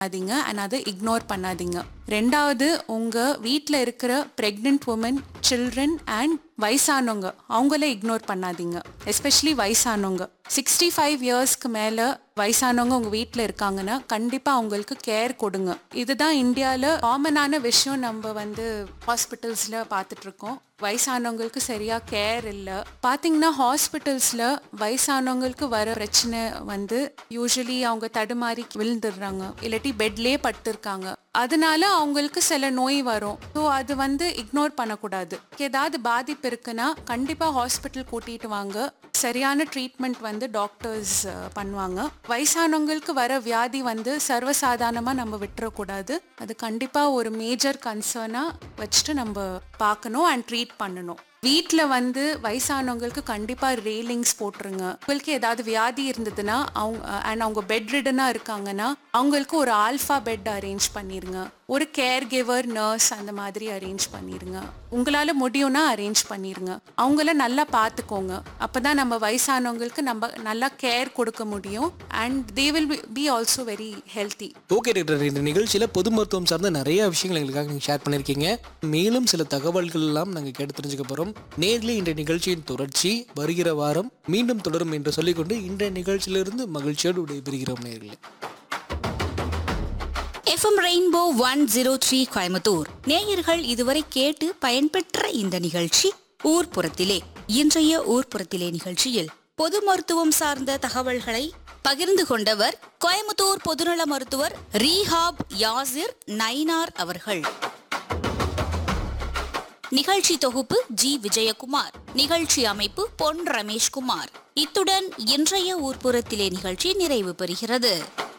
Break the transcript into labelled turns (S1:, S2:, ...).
S1: பண்ணாதீங்க அண்ட் அதை இக்னோர் பண்ணாதீங்க ரெண்டாவது உங்க வீட்டில் இருக்கிற பிரெக்னென்ட் உமன் சில்ட்ரன் அண்ட் வயசானவங்க அவங்கள இக்னோர் பண்ணாதீங்க எஸ்பெஷலி வயசானவங்க சிக்ஸ்டி ஃபைவ் இயர்ஸ்க்கு மேலே வயசானவங்க உங்கள் வீட்டில் இருக்காங்கன்னா கண்டிப்பாக அவங்களுக்கு கேர் கொடுங்க இதுதான் இந்தியாவில் காமனான விஷயம் நம்ம வந்து ஹாஸ்பிட்டல்ஸில் பார்த்துட்ருக்கோம் வயசானவங்களுக்கு சரியாக கேர் இல்லை பார்த்தீங்கன்னா ஹாஸ்பிட்டல்ஸில் வயசானவங்களுக்கு வர பிரச்சனை வந்து யூஸ்வலி அவங்க தடுமாறி விழுந்துடுறாங்க இல்லாட்டி பெட்லேயே படுத்திருக்காங்க அதனால அவங்களுக்கு சில நோய் வரும் ஸோ அது வந்து இக்னோர் பண்ணக்கூடாது ஏதாவது பாதிப்பு இருக்குன்னா கண்டிப்பாக ஹாஸ்பிட்டல் கூட்டிட்டு வாங்க சரியான ட்ரீட்மெண்ட் வந்து டாக்டர்ஸ் பண்ணுவாங்க வயசானவங்களுக்கு வர வியாதி வந்து சர்வசாதாரணமாக நம்ம விட்டுறக்கூடாது அது கண்டிப்பாக ஒரு மேஜர் கன்சர்னாக வச்சுட்டு நம்ம பார்க்கணும் அண்ட் ட்ரீட் பண்ணணும் வீட்டில் வந்து வயசானவங்களுக்கு கண்டிப்பாக ரெயிலிங்ஸ் போட்டுருங்க உங்களுக்கு ஏதாவது வியாதி இருந்ததுன்னா அவங்க அண்ட் அவங்க பெட் ரிடனாக இருக்காங்கன்னா அவங்களுக்கு ஒரு ஆல்ஃபா பெட் அரேஞ்ச் பண்ணிருங்க ஒரு கேர் கிவர் நர்ஸ் அந்த மாதிரி அரேஞ்ச் பண்ணிருங்க உங்களால் முடியும்னா அரேஞ்ச் பண்ணிருங்க அவங்கள நல்லா பார்த்துக்கோங்க அப்போ தான் நம்ம வயசானவங்களுக்கு நம்ம நல்லா கேர் கொடுக்க முடியும் and they will be also very healthy
S2: okay doctor இந்த நிகழ்ச்சியில் பொது மருத்துவம் சார்ந்த நிறைய விஷயங்கள் எங்களுக்காக நீங்கள் ஷேர் பண்ணியிருக்கீங்க மேலும் சில தகவல்கள் எல்லாம் நாங்கள் கேட்டு தெரிஞ்சுக்க போகிறோம் நேரில் இன்றைய நிகழ்ச்சியின் தொடர்ச்சி வருகிற வாரம் மீண்டும் தொடரும் என்று சொல்லிக்கொண்டு இன்றைய நிகழ்ச்சியிலிருந்து மகிழ்ச்சியோடு விடைபெறுகிறோம் நேர்களே
S3: FM rainbow one zero three Coimbatore நேயர்கள் இதுவரை கேட்டு பயன்பெற்ற இந்த நிகழ்ச்சி ஊர்ப்புறத்திலே இன்றைய ஊர்ப்புறத்திலே நிகழ்ச்சியில் பொது மருத்துவம் சார்ந்த தகவல்களை பகிர்ந்து கொண்டவர் கோயம்புத்தூர் பொதுநல மருத்துவர் ரீஹாப் யாசிர் நைனார் அவர்கள் நிகழ்ச்சி தொகுப்பு ஜி விஜயகுமார் நிகழ்ச்சி அமைப்பு பொன் ரமேஷ்குமார் இத்துடன் இன்றைய ஊர்ப்புறத்திலே நிகழ்ச்சி நிறைவு பெறுகிறது